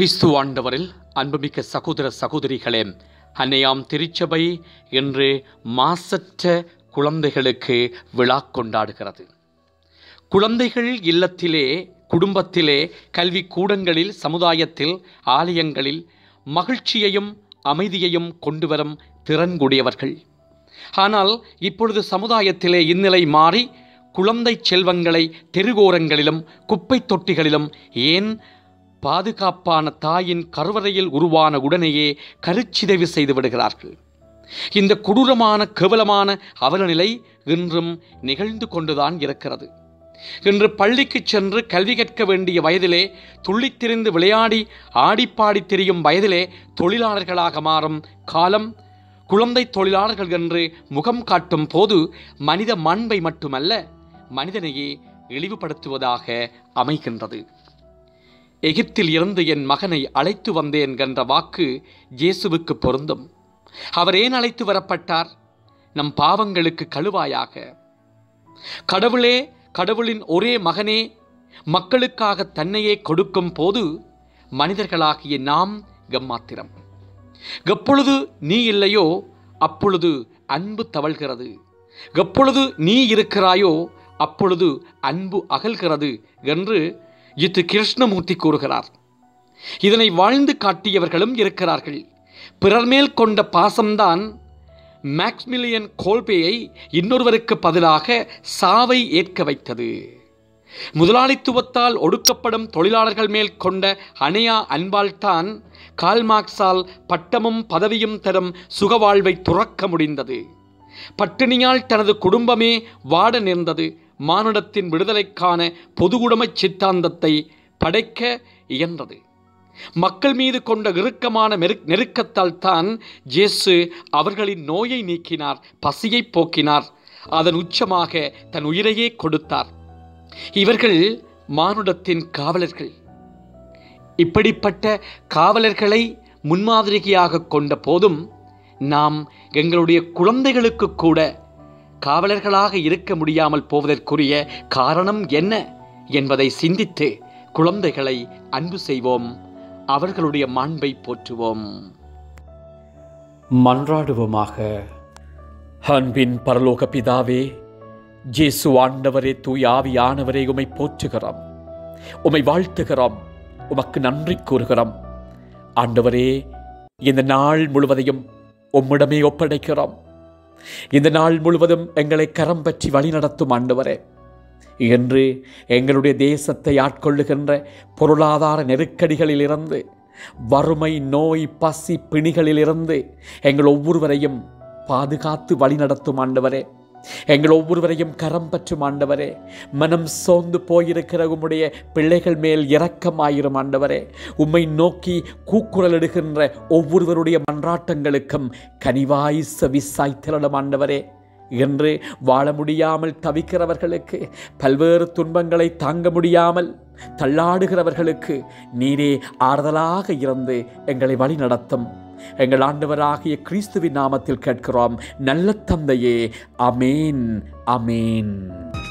கிறிஸ்து ஆண்டவரில் அன்புமிக்க சகோதர சகோதரிகளே அன்னையாம் திருச்சபை என்று மாசற்ற குழந்தைகளுக்கு விழா கொண்டாடுகிறது குழந்தைகள் இல்லத்திலே குடும்பத்திலே கல்வி கூடங்களில் சமுதாயத்தில் ஆலயங்களில் மகிழ்ச்சியையும் அமைதியையும் கொண்டு வரும் திறன்குடையவர்கள் ஆனால் இப்பொழுது சமுதாயத்திலே இந்நிலை மாறி குழந்தை செல்வங்களை தெருவோரங்களிலும் குப்பை தொட்டிகளிலும் ஏன் பாதுகாப்பான தாயின் கருவறையில் உருவான உடனேயே கருச்சிதைவு செய்து விடுகிறார்கள் இந்த கொடூரமான கேவலமான அவலநிலை இன்றும் நிகழ்ந்து கொண்டுதான் இருக்கிறது இன்று பள்ளிக்கு சென்று கல்வி கற்க வேண்டிய வயதிலே துள்ளித்திரிந்து விளையாடி ஆடிப்பாடி திரியும் வயதிலே தொழிலாளர்களாக மாறும் காலம் குழந்தை தொழிலாளர்கள் என்று முகம் காட்டும் போது மனித மாண்பை மட்டுமல்ல மனிதனையே இழிவுபடுத்துவதாக அமைகின்றது எகிப்தில் இருந்து என் மகனை அழைத்து வந்தேன் என்ற வாக்கு இயேசுவுக்கு பொருந்தும் அவர் ஏன் அழைத்து வரப்பட்டார் நம் பாவங்களுக்கு கழுவாயாக கடவுளே கடவுளின் ஒரே மகனே மக்களுக்காக தன்னையே கொடுக்கும் போது மனிதர்களாகிய நாம் கம்மாத்திரம் எப்பொழுது நீ இல்லையோ அப்பொழுது அன்பு தவழ்கிறது எப்பொழுது நீ இருக்கிறாயோ அப்பொழுது அன்பு அகல்கிறது என்று இது கிருஷ்ணமூர்த்தி கூறுகிறார் இதனை வாழ்ந்து காட்டியவர்களும் இருக்கிறார்கள் பிறர் மேல் கொண்ட பாசம்தான் மேக்ஸ்மில்லியன் கோல்பேயை இன்னொருவருக்கு பதிலாக சாவை ஏற்க வைத்தது முதலாளித்துவத்தால் ஒடுக்கப்படும் தொழிலாளர்கள் மேல் கொண்ட அணையா அன்பால்தான் கால்மார்க்ஸால் பட்டமும் பதவியும் தரும் சுகவாழ்வை துறக்க முடிந்தது பட்டினியால் தனது குடும்பமே வாட நேர்ந்தது மானுடத்தின் விடுதலைக்கான பொதுவுடைமைச் சித்தாந்தத்தை படைக்க இயன்றது மக்கள் மீது கொண்ட இறுக்கமான மெரு நெருக்கத்தால் தான் ஜேசு அவர்களின் நோயை நீக்கினார் பசியை போக்கினார் அதன் உச்சமாக தன் உயிரையே கொடுத்தார் இவர்கள் மானுடத்தின் காவலர்கள் இப்படிப்பட்ட காவலர்களை முன்மாதிரியாக கொண்ட போதும் நாம் எங்களுடைய குழந்தைகளுக்கு கூட காவலர்களாக இருக்க முடியாமல் போவதற்குரிய காரணம் என்ன என்பதை சிந்தித்து குழந்தைகளை அன்பு செய்வோம் அவர்களுடைய மாண்பை போற்றுவோம் மன்றாடுவோமாக அன்பின் பரலோக பிதாவே ஜேசு ஆண்டவரே தூய் ஆவியானவரே உமை போற்றுகிறோம் உமை வாழ்த்துகிறோம் உமக்கு நன்றி கூறுகிறோம் ஆண்டவரே இந்த நாள் முழுவதையும் உம்மிடமே ஒப்படைக்கிறோம் இந்த நாள் முழுவதும் எங்களை கரம் பற்றி வழிநடத்தும் ஆண்டவரே என்று எங்களுடைய தேசத்தை ஆட்கொள்ளுகின்ற பொருளாதார நெருக்கடிகளிலிருந்து வறுமை நோய் பசி பிணிகளிலிருந்து எங்கள் ஒவ்வொருவரையும் பாதுகாத்து வழிநடத்தும் ஆண்டவரே எங்கள் ஒவ்வொருவரையும் கரம் பற்றும் ஆண்டவரே மனம் சோர்ந்து போயிருக்கிற உம்முடைய பிள்ளைகள் மேல் இரக்கமாயிரும் ஆண்டவரே உம்மை நோக்கி கூக்குரலிடுகின்ற ஒவ்வொருவருடைய மன்றாட்டங்களுக்கும் கனிவாய் செவிசாய் திரளும் ஆண்டவரே என்று வாழ முடியாமல் தவிக்கிறவர்களுக்கு பல்வேறு துன்பங்களை தாங்க முடியாமல் தள்ளாடுகிறவர்களுக்கு நீரே ஆறுதலாக இருந்து எங்களை வழி நடத்தும் எங்கள் ஆண்டவராகிய கிறிஸ்துவின் நாமத்தில் கேட்கிறோம் நல்ல தந்தையே அமேன் அமேன்